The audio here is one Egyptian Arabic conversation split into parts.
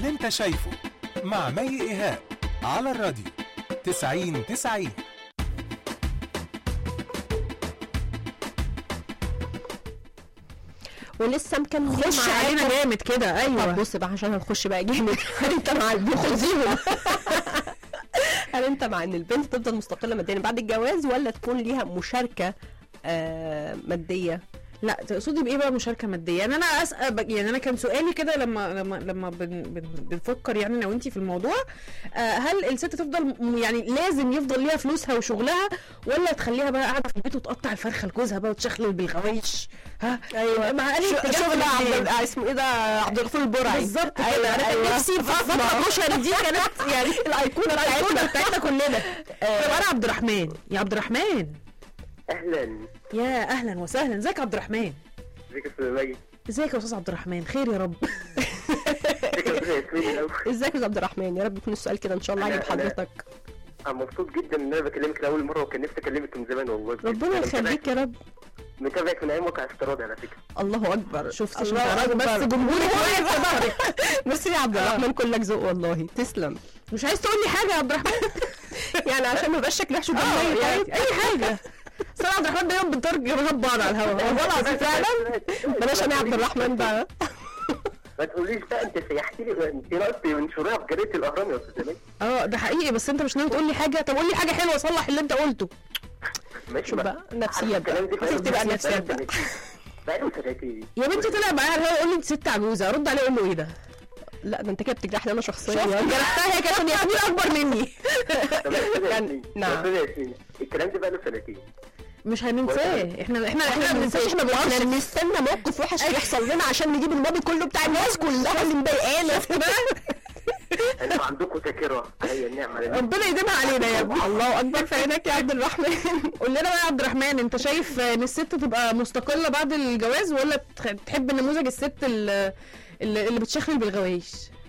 اللي انت شايفه مع مي ايهاب على الراديو 90 90 ولسه مكملين خش معاكم. علينا جامد كده طب ايوه بص بقى عشان هنخش بقى جامد هل انت مع خذيهم هل انت مع ان البنت تفضل مستقله ماديا بعد الجواز ولا تكون ليها مشاركه آه ماديه لا تقصدي بايه بقى مشاركه ماديه يعني انا اسال يعني انا كان سؤالي كده لما لما لما بن بن بنفكر يعني انا وانتي في الموضوع آه هل الست تفضل م- يعني لازم يفضل ليها فلوسها وشغلها ولا تخليها بقى قاعده في البيت وتقطع الفرخه لجوزها بقى وتشخلل بالغوايش ها ايوه مع أنهي شو- اتجاه شغل في عبد الاتنين؟ آه، اسمه ايه ده عبد الغفور البرعي بالظبط كده ايوه انا كان ايوه نفسي في فتره كشري دي كانت يعني الايقونه الايقونه بتاعتنا بتاعتنا كلنا طب انا عبد الرحمن يا عبد الرحمن اهلا يا اهلا وسهلا ازيك يا عبد الرحمن ازيك يا استاذ مي ازيك يا استاذ عبد الرحمن خير يا رب ازيك يا استاذ ياسمين الاول ازيك يا أستاذ عبد الرحمن يا رب يكون السؤال كده ان شاء الله أنا- عاجب أنا- حضرتك انا مبسوط جدا ان انا بكلمك لاول مره وكان نفسي اكلمك من زمان والله بجد. ربنا أنا يخليك يا رب متابعك- متابعك من ايام واقع افتراضي على فكره الله اكبر شفت الله شفت أكبر. بس جمهورك واقف في ظهرك ميرسي يا عبد الرحمن كلك ذوق والله تسلم مش عايز تقول لي حاجه يا عبد الرحمن يعني عشان ما يبقاش شكلي وحش قدام اه مي يعني طيب اي حاجه استاذ عبد الرحمن دايما بنترج رغب بعض على الهواء والله العظيم فعلا بلاش انا يا عبد الرحمن بقى ما تقوليش بقى انت سيحتي لي انت ناقصتي من شرايع في جريده الاهرام يا استاذ مي اه ده حقيقي بس انت مش ناوي تقول لي حاجه طب قول لي حاجه حلوه صلح اللي انت قلته ماشي شوف بقى نفسيات بقى الكلام ده شفت بقى نفسيات بقى بقاله سنتين يا بنتي طلع معايا على الهواء يقول لي انت ست عجوزه ارد عليه اقول له ايه ده لا ده انت كده بتجرحني انا شخصيا شفت جرحتها هي كانت ياسمين اكبر مني طب يا أستاذ كان- ياسمين، نعم. يا أستاذ ياسمين، الكلام ده بقاله سنتين مش هننساه احنا احنا احنا ما بننساش احنا بنعرفش احنا بنستنى موقف وحش يحصل لنا عشان نجيب الماضي كله بتاع الناس كلها اللي مضايقانا انتوا عندكم ذاكره عليا النعمه على ربنا يديمها علينا يا ابني الله اكبر في عينك يا عبد الرحمن قول لنا بقى يا عبد الرحمن انت شايف ان الست تبقى مستقله بعد الجواز ولا تخ- تحب نموذج الست اللي, اللي بتشخل بالغوايش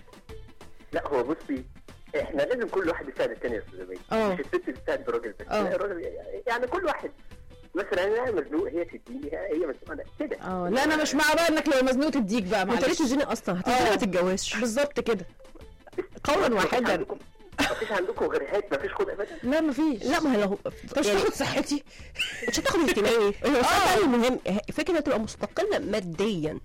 لا هو بصي احنا لازم كل واحد يساعد الثاني يا استاذ مي اه. مش الست تساعد الراجل بس اه. لا الراجل يعني كل واحد مثلا انا مزنوق هي تديني هي مزنوقه انا كده اه لا انا مش مع بقى انك لو مزنوق تديك بقى انت ليه معلش تزيني اصلا هتزيني اه. ما تتجوزش بالظبط كده قولا مفيش واحدا عندكم مفيش عندكم غير هات مفيش خد ابدا لا مفيش لا ما هي لو انت مش يعني تاخد صحتي مش هتاخد اهتمامي هو السؤال المهم فكره تبقى مستقله ماديا